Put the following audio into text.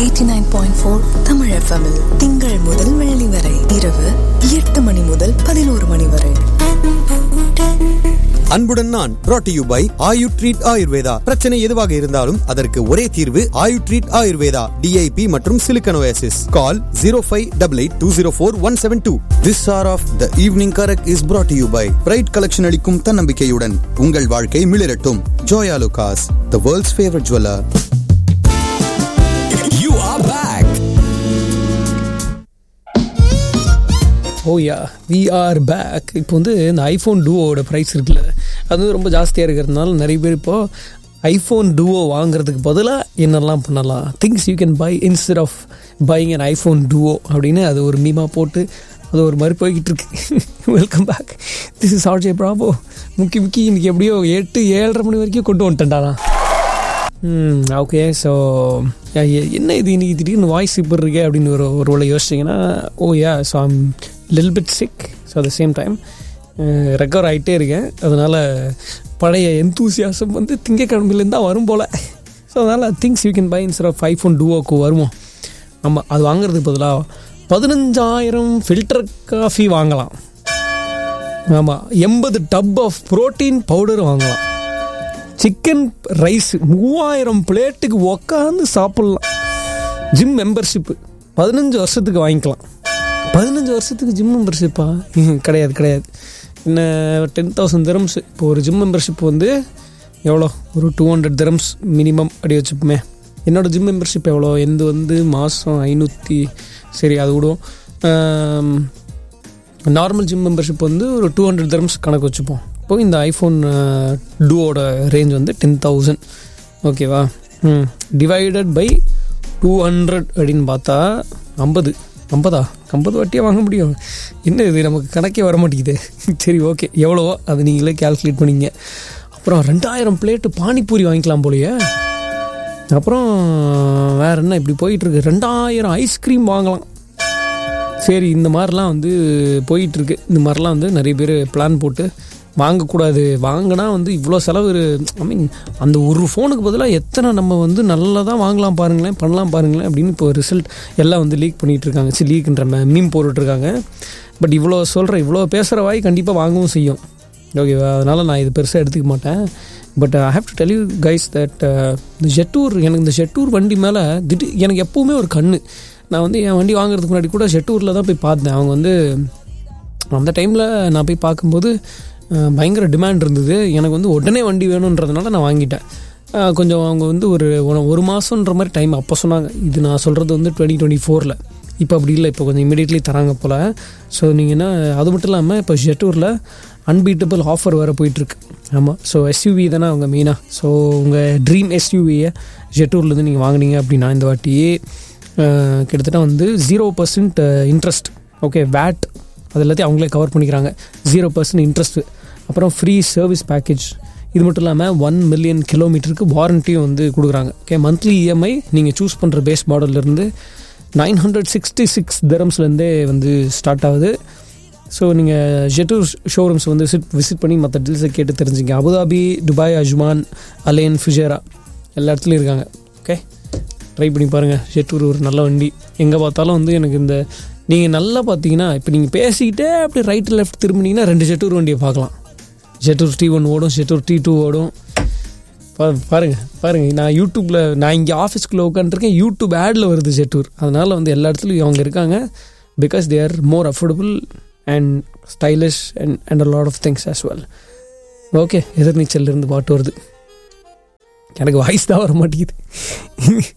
89.4 Tamil FM இல் திங்கள் முதல் வெள்ளி வரை இரவு எட்டு மணி முதல் பதினோரு மணி வரை அன்புடன் நான் brought to you by Ayu treat Ayurveda பிரச்சனை எதுவாக இருந்தாலும் அதற்கு ஒரே தீர்வு ஆயு ட்ரீட் ஆயுர்வேதா டிஐபி மற்றும் சிலிக்கனோசிஸ் call zero five double eight two zero four one seven two this are of the evening correct is brought to you by pride collection அளிக்கும் தன்னம்பிக்கையுடன் உங்கள் வாழ்க்கை மிளிரட்டும் Joyalukkas the world's favourite jeweller You are back. Oh yeah we are back இப்போ வந்து இந்த iPhone டூவோட price இருக்குல்ல அது வந்து ரொம்ப ஜாஸ்தியாக இருக்கிறதுனால நிறைய பேர் இப்போது ஐஃபோன் டூவோ வாங்குறதுக்கு பதிலாக என்னெல்லாம் பண்ணலாம் things you can buy instead of buying an iPhone two oh அப்படின்னு அது ஒரு மீமா போட்டு அது ஒரு மாதிரி போய்கிட்டு இருக்கு welcome back this is RJ Bravo முக்கி முக்கி இன்னைக்கு எப்படியோ எட்டு ஏழரை மணி வரைக்கும் கொண்டு வந்துட்டேன்டா நான் ம் ஓகே ஸோ என்ன இது இன்னைக்கு திடீர்னு வாய்ஸ் இப்படி இருக்கே அப்படின்னு ஒரு ஒரு வேளை யோசிச்சிங்கன்னா oh yeah so I'm lil bit sick so at the same time recover ஆகிட்டே இருக்கேன் அதனால் பழைய எந்தூசியாசம் வந்து திங்கக்கிழமையிலேருந்து தான் வரும் போல் ஸோ அதனால் things you can buy instead of iPhone டூவோக்கு வருவோம் ஆமாம் அது வாங்குறதுக்கு பதிலாக பதினஞ்சாயிரம் ஃபில்டர் காஃபி வாங்கலாம் ஆமாம் எண்பது டப் ஆஃப் ப்ரோட்டீன் பவுடர் வாங்கலாம் சிக்கன் ரைஸ் மூவாயிரம் பிளேட்டுக்கு உக்காந்து சாப்பிட்லாம் ஜிம் மெம்பர்ஷிப்பு பதினஞ்சு வருஷத்துக்கு வாங்கிக்கலாம் பதினஞ்சு வருஷத்துக்கு ஜிம் மெம்பர்ஷிப்பா கிடையாது கிடையாது இன்னும் டென் தௌசண்ட் திரம்ஸ் இப்போ ஒரு ஜிம் மெம்பர்ஷிப் வந்து எவ்வளோ ஒரு டூ ஹண்ட்ரட் திரம்ஸ் மினிமம் அப்படி வச்சுப்போமே என்னோடய ஜிம் மெம்பர்ஷிப் எவ்வளோ எந்த வந்து மாதம் ஐநூற்றி சரி அது விடுவோம் நார்மல் ஜிம் மெம்பர்ஷிப் வந்து ஒரு டூ ஹண்ட்ரட் திரம்ஸ் கணக்கு வச்சுப்போம் இப்போ இந்த ஐஃபோன் டூவோட ரேஞ்ச் வந்து டென் தௌசண்ட் ஓகேவா ம் டிவைடட் பை டூ ஹண்ட்ரட் அப்படின்னு பார்த்தா ஐம்பது ஐம்பதா ஐம்பது வாட்டியாக வாங்க முடியும் என்ன இது நமக்கு கணக்கே வர மாட்டேங்குது சரி ஓகே எவ்வளவோ அது நீங்களே கேல்குலேட் பண்ணிங்க அப்புறம் ரெண்டாயிரம் பிளேட்டு பானிபூரி வாங்கிக்கலாம் போலையே அப்புறம் வேற என்ன இப்படி போயிட்டுருக்கு ரெண்டாயிரம் ஐஸ்கிரீம் வாங்கலாம் சரி இந்த மாதிரிலாம் வந்து போயிட்டுருக்கு இந்த மாதிரிலாம் வந்து நிறைய பேர் பிளான் போட்டு வாங்கக்கூடாது வாங்கினா வந்து இவ்வளோ செலவு ஐ மீன் அந்த ஒரு ஃபோனுக்கு பதிலாக எத்தனை நம்ம வந்து நல்லதாக வாங்கலாம் பாருங்களேன் பண்ணலாம் பாருங்களேன் அப்படின்னு இப்போ ரிசல்ட் எல்லாம் வந்து லீக் பண்ணிகிட்டு இருக்காங்க சரி லீக்ன்ற மீம் போட்டுட்ருக்காங்க பட் இவ்வளோ சொல்கிற இவ்வளோ பேசுகிற வாய் கண்டிப்பாக வாங்கவும் செய்யும் ஓகேவா அதனால் நான் இது பெருசாக எடுத்துக்க மாட்டேன் but I have to tell you guys that இந்த ஜெட்டூர் எனக்கு இந்த ஜெட்டூர் வண்டி மேலே திடீர் எனக்கு எப்போவுமே ஒரு கண்ணு நான் வந்து என் வண்டி வாங்குறதுக்கு முன்னாடி கூட ஜெட்டூரில் தான் போய் பார்த்தேன் அவங்க வந்து அந்த டைமில் நான் போய் பார்க்கும்போது பயங்கர டிமாண்ட் இருந்தது எனக்கு வந்து உடனே வண்டி வேணுன்றதுனால நான் வாங்கிட்டேன் கொஞ்சம் அவங்க வந்து ஒரு ஒரு மாதன்ற மாதிரி டைம் அப்போ சொன்னாங்க இது நான் சொல்கிறது வந்து டுவெண்ட்டி டுவெண்ட்டி ஃபோரில் இப்போ அப்படி இல்லை இப்போ கொஞ்சம் இமீடியட்லி தராங்க போல் ஸோ நீங்கள் என்ன அது மட்டும் இல்லாமல் இப்போ ஜெட்டூரில் அன்பீட்டபிள் ஆஃபர் வேறு போயிட்டுருக்கு ஆமாம் ஸோ எஸ்யூவி தானே அவங்க மெயினாக ஸோ உங்கள் ட்ரீம் எஸ்யூவியை ஜெட்டூர்லேருந்து நீங்கள் வாங்கினீங்க அப்படின்னா இந்த வாட்டி கிட்டத்தட்ட வந்து zero percent interest okay wait அது எல்லாத்தையும் அவங்களே கவர் பண்ணிக்கிறாங்க ஜீரோ பர்சன்ட் இன்ட்ரெஸ்ட்டு அப்புறம் ஃப்ரீ சர்வீஸ் பேக்கேஜ் இது மட்டும் இல்லாமல் ஒன் மில்லியன் கிலோமீட்டருக்கு வாரண்ட்டியும் வந்து கொடுக்குறாங்க ஓகே மந்த்லி இஎம்ஐ நீங்கள் சூஸ் பண்ணுற பேஸ் மாடல்லேருந்து நைன் ஹண்ட்ரட் சிக்ஸ்டி சிக்ஸ் தரம்ஸ்லேருந்தே வந்து ஸ்டார்ட் ஆகுது ஸோ நீங்கள் ஜெட்டூர் ஷோரூம்ஸ் வந்து விசிட் விசிட் பண்ணி மற்ற டீல்ஸை கேட்டு தெரிஞ்சுங்க Abu Dhabi Dubai Ajman Al Ain Fujairah எல்லா இடத்துலையும் இருக்காங்க ஓகே ட்ரை பண்ணி பாருங்கள் ஜெட்டூர் ஒரு நல்ல வண்டி எங்கே பார்த்தாலும் வந்து எனக்கு இந்த நீங்கள் நல்லா பார்த்தீங்கன்னா இப்போ நீங்கள் பேசிக்கிட்டே அப்படி ரைட் லெஃப்ட் திரும்பினீங்கன்னா ரெண்டு ஜெட்டூர் வண்டியை பார்க்கலாம் ஜெட்டூர் டி ஒன் ஓடும் ஜெட்டூர் டி டூ ஓடும் பா பாருங்கள் பாருங்கள் நான் யூடியூப்பில் நான் இங்கே ஆஃபீஸ்க்குள்ளே உட்காந்துருக்கேன் யூடியூப் ஆடில் வருது ஜெட்டூர் அதனால் வந்து எல்லா இடத்துலையும் அவங்க இருக்காங்க because they are more affordable and stylish and and a lot of things as well okay எதிர்நீச்சல்லேருந்து பாட்டு வருது எனக்கு வாய்ஸ் தான் வர மாட்டேங்குது